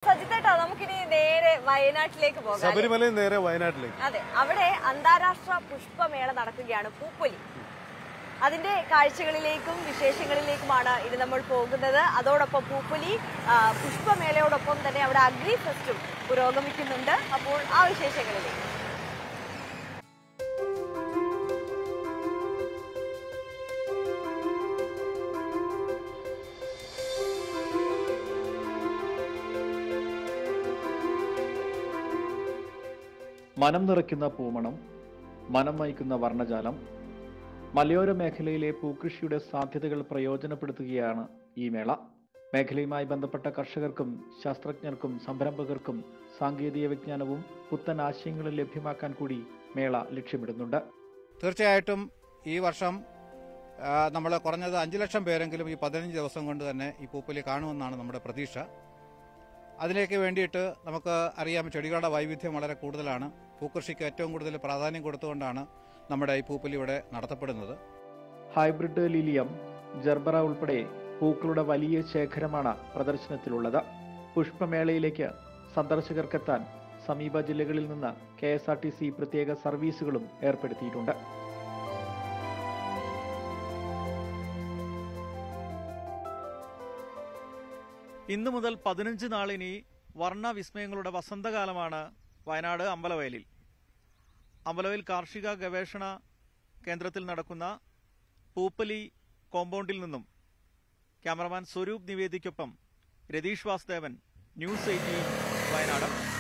സജിത്തേട്ടാ നമുക്കിനി നേരെ വയനാട്ടിലേക്ക് പോകാം അല്ലേ? ശബരിമലയിൽ നേരെ വയനാട്ടിലേക്ക് അതെ അവിടെ അന്താരാഷ്ട്ര പുഷ്പമേള നടക്കുകയാണ് പൂപ്പൊലി അതിന്റെ കാഴ്ചകളിലേക്കും വിശേഷങ്ങളിലേക്കുമാണ് ഇനി നമ്മൾ പോകുന്നത് അതോടൊപ്പം പൂപ്പൊലി ആ, പുഷ്പമേളയോടൊപ്പം തന്നെ അവിടെ അഗ്രി ഫെസ്റ്റും പുരോഗമിക്കുന്നുണ്ട് അപ്പോൾ ആ വിശേഷങ്ങളിലേക്ക് മനം നിറയ്ക്കുന്ന പൂമണം മനം വഹിക്കുന്ന വർണ്ണജാലം മലയോര മേഖലയിലെ പൂക്കൃഷിയുടെ സാധ്യതകൾ പ്രയോജനപ്പെടുത്തുകയാണ് ഈ മേള മേഖലയുമായി ബന്ധപ്പെട്ട കർഷകർക്കും ശാസ്ത്രജ്ഞർക്കും സംരംഭകർക്കും സാങ്കേതിക വിജ്ഞാനവും പുത്തൻ ആശയങ്ങളും ലഭ്യമാക്കാൻ കൂടി മേള ലക്ഷ്യമിടുന്നുണ്ട് തീർച്ചയായിട്ടും ഈ വർഷം നമ്മൾ കുറഞ്ഞത് അഞ്ച് ലക്ഷം പേരെങ്കിലും ഈ പതിനഞ്ച് ദിവസം കൊണ്ട് തന്നെ ഈ പൂപ്പൊലി കാണുമെന്നാണ് നമ്മുടെ പ്രതീക്ഷ അതിലേക്ക് വേണ്ടിയിട്ട് നമുക്ക് അറിയാം ചെടികളുടെ വൈവിധ്യം വളരെ കൂടുതലാണ് പൂക്കൃഷിക്ക് ഏറ്റവും കൂടുതൽ പ്രാധാന്യം കൊടുത്തുകൊണ്ടാണ് നമ്മുടെ ഈ പൂപ്പൊലി ഇവിടെ നടത്തപ്പെടുന്നത് ഹൈബ്രിഡ് ലിലിയം ജർബറ ഉൾപ്പെടെ പൂക്കളുടെ വലിയ ശേഖരമാണ് പ്രദർശനത്തിലുള്ളത് പുഷ്പമേളയിലേക്ക് സന്ദർശകർക്കെത്താൻ സമീപ ജില്ലകളിൽ നിന്ന് K S R T C പ്രത്യേക സർവീസുകളും ഏർപ്പെടുത്തിയിട്ടുണ്ട് ഇന്നു മുതൽ പതിനഞ്ച് നാളിനി വർണ്ണ വിസ്മയങ്ങളുടെ വസന്തകാലമാണ് വയനാട് അമ്പലവയലിൽ അമ്പലവയൽ കാർഷിക ഗവേഷണ കേന്ദ്രത്തിൽ നടക്കുന്ന പൂപ്പലി കോമ്പൗണ്ടിൽ നിന്നും ക്യാമറമാൻ സ്വരൂപ് നിവേദിക്കൊപ്പം രതീഷ് വാസുദേവൻ ന്യൂസ് എയ്റ്റീൻ വയനാട്